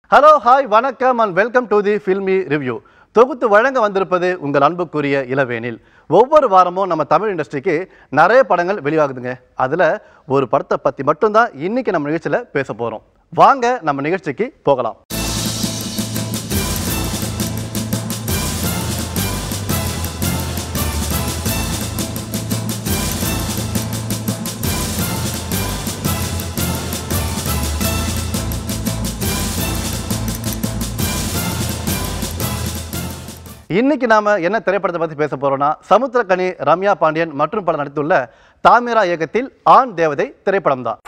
hello hi வணக்கம் and welcome to the filmy review தொகுத்து வழங்க வந்திருப்பது உங்கள் அன்புக்குரிய இளவேனில் ஒவ்வொரு வாரமும் நம்ம தமிழ் இண்டஸ்ட்ரிக்கு நிறைய படங்கள் வெளியாகுதுங்க அதில் ஒரு படத்தை பற்றி மட்டும்தான் இன்னைக்கு நம்ம நிகழ்ச்சியில் பேச போகிறோம் வாங்க நம்ம நிகழ்ச்சிக்கு போகலாம் இன்னைக்கு நாம என்ன திரைப்படத்தை பத்தி பேச போறோம்னா சமுத்திரக்கனி ரம்யா பாண்டியன் மற்றும் பலர் நடித்துள்ள தாமிரா இயக்கத்தில் ஆண் தேவதை திரைப்படம் தான்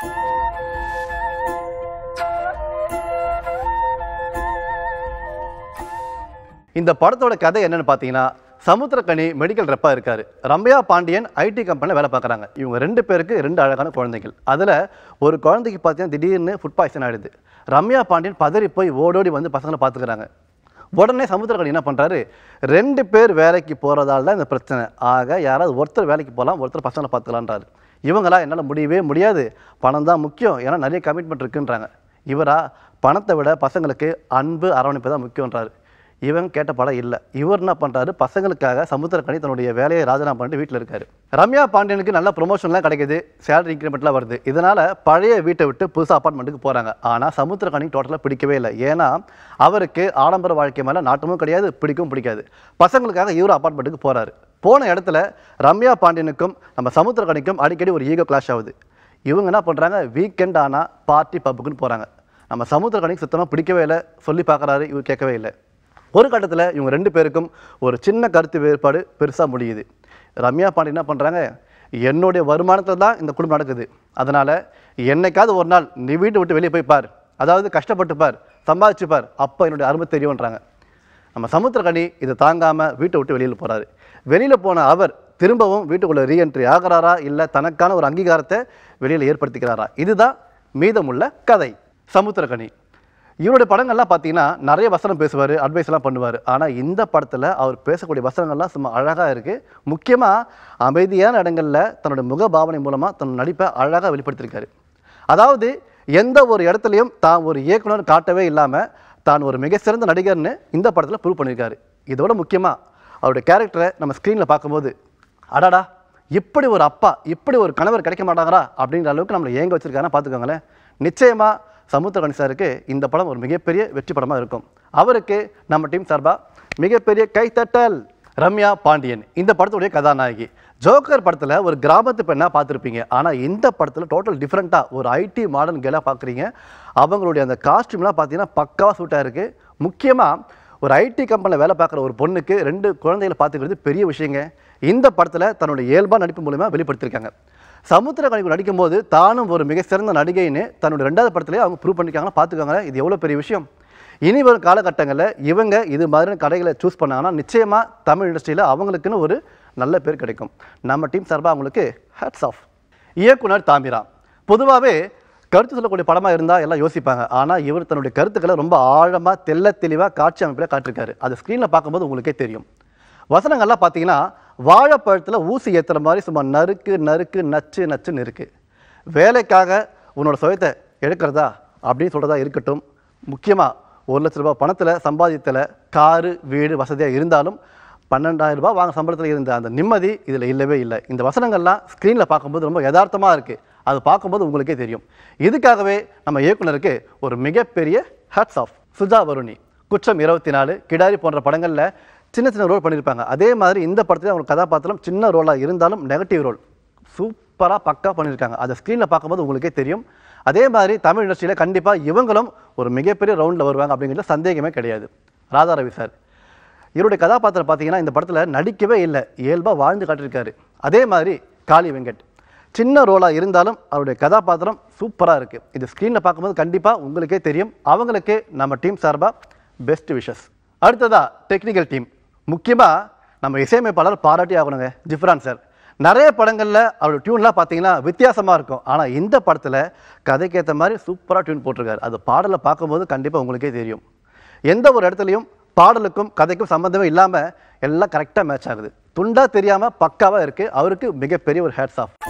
இந்த படத்தோட கதை என்னன்னு பார்த்தீங்கன்னா சமுத்திரக்கனி மெடிக்கல் ரெப்பா இருக்காரு ரம்யா பாண்டியன் ஐடி கம்பெனியில் வேலை பார்க்குறாங்க இவங்க ரெண்டு பேருக்கு ரெண்டு அழகான குழந்தைகள் அதில் ஒரு குழந்தைக்கு பார்த்தீங்கன்னா திடீர்னு ஃபுட் பாய்சன் ஆயிடுது ரம்யா பாண்டியன் பதறி போய் ஓடோடி வந்து பசங்களை பார்த்துக்கிறாங்க உடனே சமுத்திரக்கணி என்ன பண்ணுறாரு ரெண்டு பேர் வேலைக்கு போகிறதால தான் இந்த பிரச்சனை ஆக யாராவது ஒருத்தர் வேலைக்கு போகலாம் ஒருத்தர் பசங்களை பார்த்துக்கலான்றாரு இவங்களா என்னால் முடியவே முடியாது பணம் தான் முக்கியம் ஏன்னா நிறைய கமிட்மெண்ட் இருக்குன்றாங்க இவரா பணத்தை விட பசங்களுக்கு அன்பு அரவணைப்பு தான் முக்கியன்றாரு இவன் கேட்ட படம் இல்லை இவர் என்ன பண்ணுறாரு பசங்களுக்காக சமுத்திரக்கணி தன்னுடைய வேலையை ராஜினாமா பண்ணிட்டு வீட்டில் இருக்காரு ரம்யா பாண்டியனுக்கு நல்ல ப்ரொமோஷன்லாம் கிடைக்குது சேலரி இன்க்ரிமெண்ட்லாம் வருது இதனால் பழைய வீட்டை விட்டு புதுசு அப்பார்ட்மெண்ட்டுக்கு போகிறாங்க ஆனால் சமுத்திரக்கணி டோட்டலாக பிடிக்கவே இல்லை ஏன்னா அவருக்கு ஆடம்பர வாழ்க்கை மேலே நாட்டமும் கிடையாது பிடிக்கவும் பிடிக்காது பசங்களுக்காக இவர் அப்பார்ட்மெண்ட்டுக்கு போகிறாரு போன இடத்துல ரம்யா பாண்டியனுக்கும் நம்ம சமுத்திரக்கணிக்கும் அடிக்கடி ஒரு ஈகோ கிளாஷ் ஆகுது இவங்க என்ன பண்ணுறாங்க வீக்கெண்ட் ஆனால் பார்ட்டி பப்புக்குன்னு போகிறாங்க நம்ம சமுத்திரக்கணிக்கு சுத்தமாக பிடிக்கவே இல்லை சொல்லி பார்க்குறாரு இவர் கேட்கவே இல்லை ஒரு கட்டத்தில் இவங்க ரெண்டு பேருக்கும் ஒரு சின்ன கருத்து வேறுபாடு பெருசாக முடியுது ரம்யா பாண்டி என்ன பண்ணுறாங்க என்னுடைய வருமானத்தில் தான் இந்த குடும்பம் நடக்குது அதனால் என்னைக்காவது ஒரு நாள் நீ வீட்டை விட்டு வெளியே போய் பார் அதாவது கஷ்டப்பட்டு பார் சம்பாதிச்சு பார் அப்போ என்னுடைய அருமை தெரியும்ன்றாங்க நம்ம சமுத்திரக்கனி இதை தாங்காமல் வீட்டை விட்டு வெளியில் போகிறாரு வெளியில் போன அவர் திரும்பவும் வீட்டுக்குள்ளே ரீஎன்ட்ரி ஆகிறாரா இல்லை தனக்கான ஒரு அங்கீகாரத்தை வெளியில் ஏற்படுத்திக்கிறாரா இதுதான் மீதமுள்ள கதை சமுத்திரக்கனி இவருடைய படங்கள்லாம் பார்த்தீங்கன்னா நிறைய வசனம் பேசுவார் அட்வைஸ்லாம் பண்ணுவார் ஆனால் இந்த படத்தில் அவர் பேசக்கூடிய வசனங்கள்லாம் சும்மா அழகாக இருக்குது முக்கியமாக அமைதியான இடங்களில் தன்னோட முக பாவனை மூலமாக தன் நடிப்பை அழகாக வெளிப்படுத்தியிருக்காரு அதாவது எந்த ஒரு இடத்துலையும் தான் ஒரு இயக்குனர் காட்டவே இல்லாமல் தான் ஒரு மிக சிறந்த நடிகர்னு இந்த படத்தில் ப்ரூவ் பண்ணியிருக்காரு இதோட முக்கியமாக அவருடைய கேரக்டரை நம்ம ஸ்க்ரீனில் பார்க்கும்போது அடாடா இப்படி ஒரு அப்பா இப்படி ஒரு கணவர் கிடைக்க மாட்டாங்களா அப்படிங்கிற அளவுக்கு நம்மளை ஏங்க வச்சிருக்காருன்னா பார்த்துக்கோங்களேன் நிச்சயமாக சமுத்திரகணி சாருக்கு இந்த படம் ஒரு மிகப்பெரிய வெற்றி படமாக இருக்கும் அவருக்கு நம்ம டீம் சார்பாக மிகப்பெரிய கைத்தட்டல் ரம்யா பாண்டியன் இந்த படத்துடைய கதாநாயகி ஜோக்கர் படத்தில் ஒரு கிராமத்து பெண்ணாக பார்த்துருப்பீங்க ஆனால் இந்த படத்தில் டோட்டல் டிஃப்ரெண்ட்டாக ஒரு ஐடி மாடர்ன் கேலாக பார்க்குறீங்க அவங்களுடைய அந்த காஸ்டியூம்லாம் பார்த்தீங்கன்னா பக்காவாக சூட்டாக இருக்குது முக்கியமாக ஒரு ஐடி கம்பெனியில் வேலை பார்க்குற ஒரு பொண்ணுக்கு ரெண்டு குழந்தைகளை பார்த்துக்கிறது பெரிய விஷயங்க இந்த படத்தில் தன்னுடைய இயல்பாக நடிப்பு மூலிமா வெளிப்படுத்தியிருக்காங்க சமுத்திரக்கணிக்கு நடிக்கும்போது தானும் ஒரு மிக சிறந்த நடிகைன்னு தன்னுடைய ரெண்டாவது படத்துலேயே அவங்க ப்ரூவ் பண்ணியிருக்காங்கன்னா பார்த்துக்கோங்களேன் இது எவ்வளோ பெரிய விஷயம் இனி வரும் காலகட்டங்களில் இவங்க இது மாதிரியான கடைகளை சூஸ் பண்ணாங்கன்னா நிச்சயமாக தமிழ் இண்டஸ்ட்ரியில் அவங்களுக்குன்னு ஒரு நல்ல பேர் கிடைக்கும் நம்ம டீம் சார்பாக அவங்களுக்கு ஹேட்ஸ் ஆஃப் இயக்குனர் தாமிரா பொதுவாகவே கருத்து சொல்லக்கூடிய படமாக இருந்தால் எல்லாம் யோசிப்பாங்க ஆனால் இவர் தன்னுடைய கருத்துக்களை ரொம்ப ஆழமாக தெள்ள தெளிவாக காட்சி அமைப்பில் காட்டிருக்காரு அது ஸ்க்ரீனில் பார்க்கும்போது உங்களுக்கே தெரியும் வசனங்கள்லாம் பார்த்தீங்கன்னா வாழைப்பழத்தில் ஊசி ஏற்றுற மாதிரி சும்மா நறுக்கு நறுக்கு நச்சு நச்சுன்னு இருக்குது வேலைக்காக உன்னோட சுயத்தை எடுக்கிறதா அப்படின்னு சொல்கிறதா இருக்கட்டும் முக்கியமாக ஒரு லட்ச ரூபாய் பணத்தில் சம்பாதித்தில் காரு வீடு வசதியாக இருந்தாலும் பன்னெண்டாயிரம் ரூபாய் வாங்க சம்பளத்தில் இருந்த அந்த நிம்மதி இதில் இல்லவே இல்லை இந்த வசனங்கள்லாம் ஸ்க்ரீனில் பார்க்கும்போது ரொம்ப யதார்த்தமாக இருக்குது அது பார்க்கும்போது உங்களுக்கே தெரியும் இதுக்காகவே நம்ம இயக்குனருக்கு ஒரு மிகப்பெரிய ஹேட்ஸ் ஆஃப் சுஜா வருணி குற்றம் இருபத்தி நாலு கிடாரி போன்ற படங்களில் சின்ன சின்ன ரோல் பண்ணியிருப்பாங்க அதே மாதிரி இந்த படத்தில் அவங்க கதாபாத்திரம் சின்ன ரோலாக இருந்தாலும் நெகட்டிவ் ரோல் சூப்பராக பக்கா பண்ணியிருக்காங்க அதை ஸ்க்ரீனில் பார்க்கும்போது உங்களுக்கே தெரியும் அதே மாதிரி தமிழ் இண்டஸ்ட்ரியில் கண்டிப்பாக இவங்களும் ஒரு மிகப்பெரிய ரவுண்டில் வருவாங்க அப்படிங்கிறதுல சந்தேகமே கிடையாது ராதாரவி சார் இவருடைய கதாபாத்திரம் பார்த்தீங்கன்னா இந்த படத்தில் நடிக்கவே இல்லை இயல்பாக வாழ்ந்து காட்டியிருக்காரு அதே மாதிரி காளி வெங்கட் சின்ன ரோலாக இருந்தாலும் அவருடைய கதாபாத்திரம் சூப்பராக இருக்குது இது ஸ்க்ரீனில் பார்க்கும்போது கண்டிப்பாக உங்களுக்கே தெரியும் அவங்களுக்கு நம்ம டீம் சார்பாக பெஸ்ட் விஷஸ் அடுத்ததா டெக்னிக்கல் டீம் முக்கியமாக நம்ம இசையமைப்பாளர் பாராட்டி ஆகணுங்க ஜிஃப்ரான் சார் நிறைய படங்களில் அவரோட டியூன்லாம் பார்த்தீங்கன்னா வித்தியாசமாக இருக்கும் ஆனால் இந்த படத்தில் கதைக்கேற்ற மாதிரி சூப்பராக டியூன் போட்டிருக்காரு அது பாடலை பார்க்கும்போது கண்டிப்பாக உங்களுக்கே தெரியும் எந்த ஒரு இடத்துலையும் பாடலுக்கும் கதைக்கும் சம்மந்தமே இல்லாமல் எல்லாம் கரெக்டாக மேட்ச் ஆகுது துண்டா தெரியாமல் பக்காவாக இருக்குது அவருக்கு மிகப்பெரிய ஒரு ஹேட்ஸ் ஆஃப்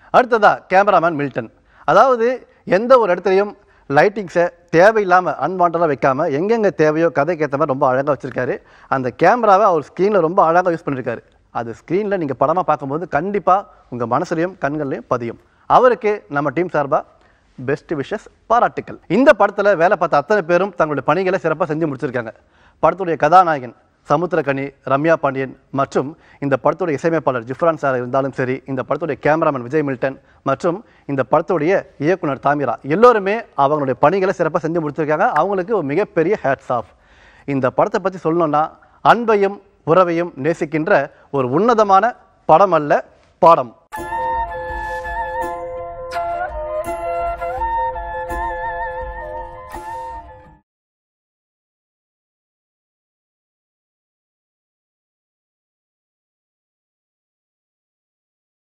அடுத்ததா கேமராமேன் மில்டன் அதாவது எந்த ஒரு இடத்துலையும் லைட்டிங்ஸை தேவையில்லாமல் அன்வான்டாக வைக்காம எங்கெங்கே தேவையோ கதைக்கு ஏற்ற மாதிரி ரொம்ப அழகாக வச்சிருக்காரு அந்த கேமராவை அவர் ஸ்க்ரீனில் ரொம்ப அழகாக யூஸ் பண்ணியிருக்காரு அது ஸ்க்ரீனில் நீங்கள் படமாக பார்க்கும்போது கண்டிப்பாக உங்கள் மனசுலையும் கண்கள்லையும் பதியும் அவருக்கு நம்ம டீம் சார்பாக பெஸ்ட் விஷஸ் பாராட்டுக்கள் இந்த படத்தில் வேலை பார்த்த அத்தனை பேரும் தங்களுடைய பணிகளை சிறப்பாக செஞ்சு முடிச்சிருக்காங்க படத்துடைய கதாநாயகன் சமுத்திரகனி ரம்யா பாண்டியன் மற்றும் இந்த படத்துடைய இசையமைப்பாளர் ஜிஃப்ரான் சார் இருந்தாலும் சரி இந்த படத்துடைய கேமராமேன் விஜய் மில்டன் மற்றும் இந்த படத்துடைய இயக்குனர் தாமிரா எல்லோருமே அவங்களுடைய பணிகளை சிறப்பாக செஞ்சு முடிச்சிருக்காங்க அவங்களுக்கு ஒரு மிகப்பெரிய ஹேட்ஸ் ஆஃப் இந்த படத்தை பற்றி சொல்லணும்னா அன்பையும் உறவையும் நேசிக்கின்ற ஒரு உன்னதமான படம் அல்ல பாடம்